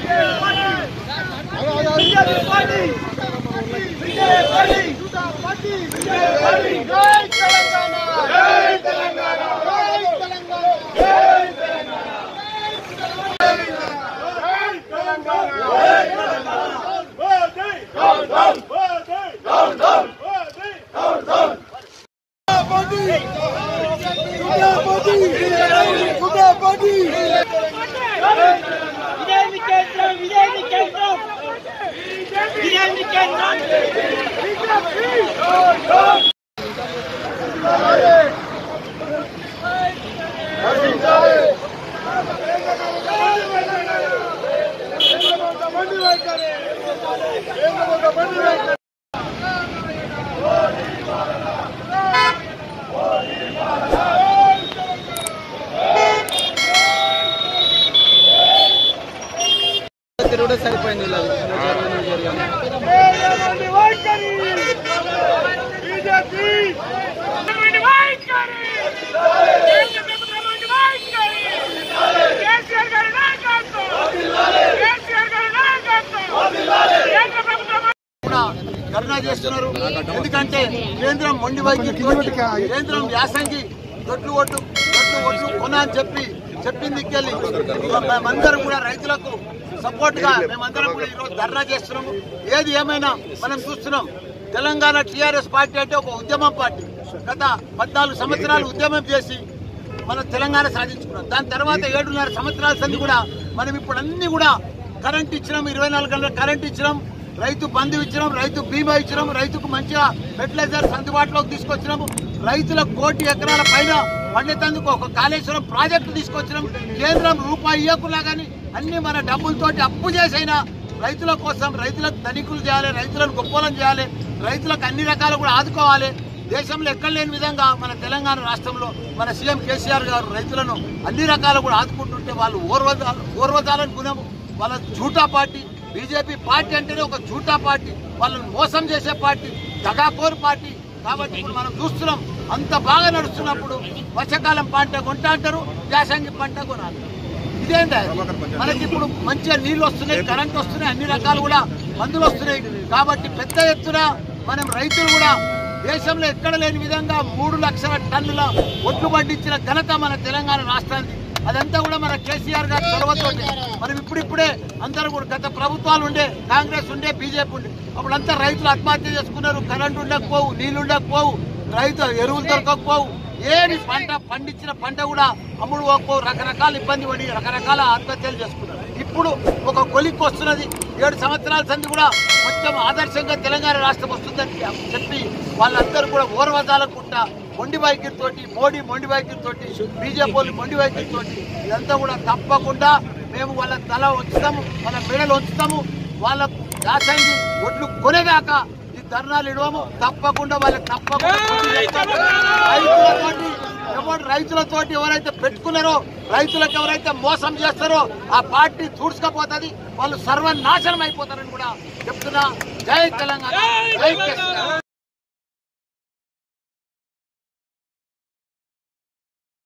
ఇదేమి కేంద్రం ఇదేమి కేంద్రం ఇదేమి కేంద్రం తిరుగుడే సరిపోయింది వీళ్ళది. కూడా ధర్నా చేస్తున్నారు ఎందుకంటే కేంద్రం మొండి వైద్యం కేంద్రం వ్యాసంగి దొడ్లు ఒడ్లు దొడ్లు ఒడ్లు కొన అని చెప్పి చెప్పింది వెళ్ళి మేమందరం కూడా రైతులకు సపోర్ట్ గా మేమందరం కూడా ఈరోజు ధర్నా చేస్తున్నాము ఏది ఏమైనా మనం చూస్తున్నాం తెలంగాణ టీఆర్ఎస్ పార్టీ అంటే ఒక ఉద్యమం పార్టీ గత పద్నాలుగు సంవత్సరాలు ఉద్యమం చేసి మనం తెలంగాణ సాధించుకున్నాం దాని తర్వాత ఏడున్నర సంవత్సరాల సంది కూడా మనం ఇప్పుడు అన్ని కూడా కరెంట్ ఇచ్చినాం ఇరవై నాలుగు గంటల కరెంట్ ఇచ్చినాం రైతు బంధు ఇచ్చినాం రైతు బీమా ఇచ్చినాం రైతుకు మంచిగా ఫెర్టిలైజర్స్ అందుబాటులోకి తీసుకొచ్చినాము రైతులకు కోటి ఎకరాల పైన పండితందుకు ఒక కాళేశ్వరం ప్రాజెక్టు తీసుకొచ్చినాం కేంద్రం రూపాయి ఇవ్వకున్నా కానీ అన్ని మన డబ్బులతోటి అప్పు చేసైనా రైతుల కోసం రైతులకు ధనికులు చేయాలి రైతులను గొప్పలను చేయాలి రైతులకు అన్ని రకాలు కూడా ఆదుకోవాలి దేశంలో ఎక్కడ లేని విధంగా మన తెలంగాణ రాష్ట్రంలో మన సీఎం కేసీఆర్ గారు రైతులను అన్ని రకాలు కూడా ఆదుకుంటుంటే వాళ్ళు ఓర్వజా ఓర్వజాలని గుణము వాళ్ళ జూటా పార్టీ బీజేపీ పార్టీ అంటేనే ఒక జూటా పార్టీ వాళ్ళని మోసం చేసే పార్టీ దగాకోరు పార్టీ కాబట్టి ఇప్పుడు మనం చూస్తున్నాం అంత బాగా నడుస్తున్నప్పుడు వర్షాకాలం పంట కొంట అంటారు యాసంగి పంట కొనాలి ఇదేంటి మనకి ఇప్పుడు మంచిగా నీళ్లు వస్తున్నాయి కరెంట్ వస్తున్నాయి అన్ని రకాలు కూడా మందులు వస్తున్నాయి కాబట్టి పెద్ద ఎత్తున మనం రైతులు కూడా దేశంలో ఎక్కడ లేని విధంగా మూడు లక్షల టన్నుల ఒట్లు పండించిన ఘనత మన తెలంగాణ రాష్ట్రానికి అదంతా కూడా మన కేసీఆర్ గారి చొరవతోటి మనం ఇప్పుడిప్పుడే అందరూ కూడా గత ప్రభుత్వాలు ఉండే కాంగ్రెస్ ఉండే బీజేపీ ఉండే అప్పుడంతా రైతులు ఆత్మహత్య చేసుకున్నారు కరెంట్ ఉండకపోవు నీళ్లు ఉండకపోవు రైతు ఎరువులు దొరకకపోవు ఏమి పంట పండించిన పంట కూడా అమ్ముడు పోకపోవు రకరకాల ఇబ్బంది పడి రకరకాల ఆత్మహత్యలు చేసుకున్నారు ఇప్పుడు ఒక కొలిక్కి వస్తున్నది ఏడు సంవత్సరాల సంది కూడా కొంచెం ఆదర్శంగా తెలంగాణ రాష్ట్రం వస్తుందని చెప్పి వాళ్ళందరూ కూడా ఓర్వదాలనుకుంటా మొండి వైఖరి తోటి మోడీ మొండి వైఖరి తోటి బీజేపీ వాళ్ళు మొండి వైఖరి తోటి ఇదంతా కూడా తప్పకుండా మేము వాళ్ళ తల ఉంచుతాము వాళ్ళ మెడలు ఉంచుతాము వాళ్ళకు యాసంగి ఒడ్లు కొనేదాకా ఈ ధర్నాలు ఇడవము తప్పకుండా వాళ్ళకి తప్పకుండా బుద్ధి చెప్తాము. రైతులతోటి ఎవరు రైతులతోటి ఎవరైతే పెట్టుకున్నారో రైతులకు ఎవరైతే మోసం చేస్తారో ఆ పార్టీ చూసుకపోతుంది వాళ్ళు సర్వనాశనం అయిపోతారని కూడా చెప్తున్నా జై తెలంగాణ జై కేసీఆర్